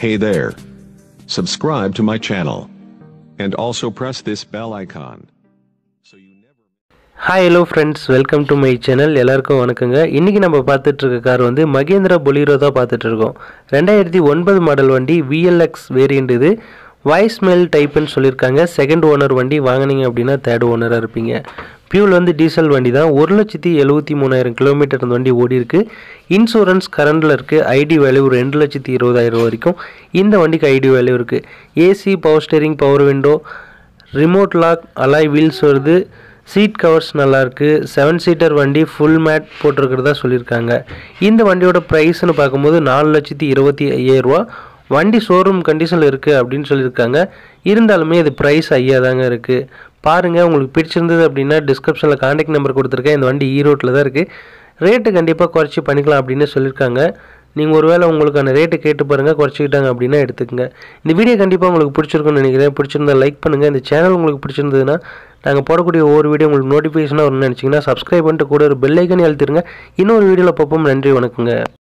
Hey there. Subscribe to my channel. And also press this bell icon. So you never hi hello friends welcome to my channel எல்லாருக்கும் வணக்கங்க இன்றைக்கி நம்ம பார்த்துட்டு இருக்க car வந்து Mahindra Bolero தான் பார்த்துட்டு இருக்கோம் ரெண்டாயிரத்தி ஒன்பது மாடல் வண்டி விஎல்எக்ஸ் வேரியண்ட் இது வாய்ஸ் மெயில் டைப்புன்னு சொல்லியிருக்காங்க செகண்ட் ஓனர் வண்டி வாங்குனீங்க அப்படின்னா தேர்ட் ஓனராக இருப்பீங்க பியூல் வந்து டீசல் வண்டி தான் ஒரு லட்சத்தி எழுபத்தி மூணாயிரம் கிலோமீட்டர் இந்த வண்டி ஓடி இருக்கு இன்சூரன்ஸ் கரண்டில் இருக்குது ஐடி வேல்யூ ரெண்டு லட்சத்தி இருபதாயிரம் வரைக்கும் இந்த வண்டிக்கு ஐடி வேல்யூ இருக்குது AC power steering power window remote lock alloy wheels வருது சீட் கவர்ஸ் நல்லாயிருக்கு செவன் சீட்டர் வண்டி ஃபுல் மேட் போட்டிருக்கிறதா சொல்லியிருக்காங்க இந்த வண்டியோட ப்ரைஸ்னு பார்க்கும்போது நாலு லட்சத்தி இருபத்தி ஐயாயிரரூவா வண்டி ஷோரூம் கண்டிஷனில் இருக்குது அப்படின்னு சொல்லியிருக்காங்க இருந்தாலுமே இது ப்ரைஸ் ஐயா தாங்க இருக்குது பாருங்கள் உங்களுக்கு பிடிச்சிருந்தது அப்படின்னா டிஸ்கிரிப்ஷனில் காண்டாக்ட் நம்பர் கொடுத்துருக்கேன் இந்த வண்டி ஈரோட்டில் தான் இருக்குது ரேட்டு கண்டிப்பாக குறைச்சி பண்ணிக்கலாம் அப்படின்னு சொல்லியிருக்காங்க நீங்கள் ஒருவேளை உங்களுக்கான ரேட்டு கேட்டு பாருங்கள் குறைச்சிக்கிட்டாங்க அப்படின்னா எடுத்துக்கங்க இந்த வீடியோ கண்டிப்பாக உங்களுக்கு பிடிச்சிருக்குன்னு நினைக்கிறேன் பிடிச்சிருந்தா லைக் பண்ணுங்கள் இந்த சேனல் உங்களுக்கு பிடிச்சிருந்ததுன்னா நாங்கள் போடக்கூடிய ஒவ்வொரு வீடியோ உங்களுக்கு நோட்டிஃபிகேஷனாக வரும்னு நினச்சிங்கன்னா சப்ஸ்கிரைப் பண்ணிட்டு கூட ஒரு பெல் ஐக்கன் அழுத்திருங்க இன்னொரு வீடியோவில் பார்ப்போம் நன்றி வணக்கங்க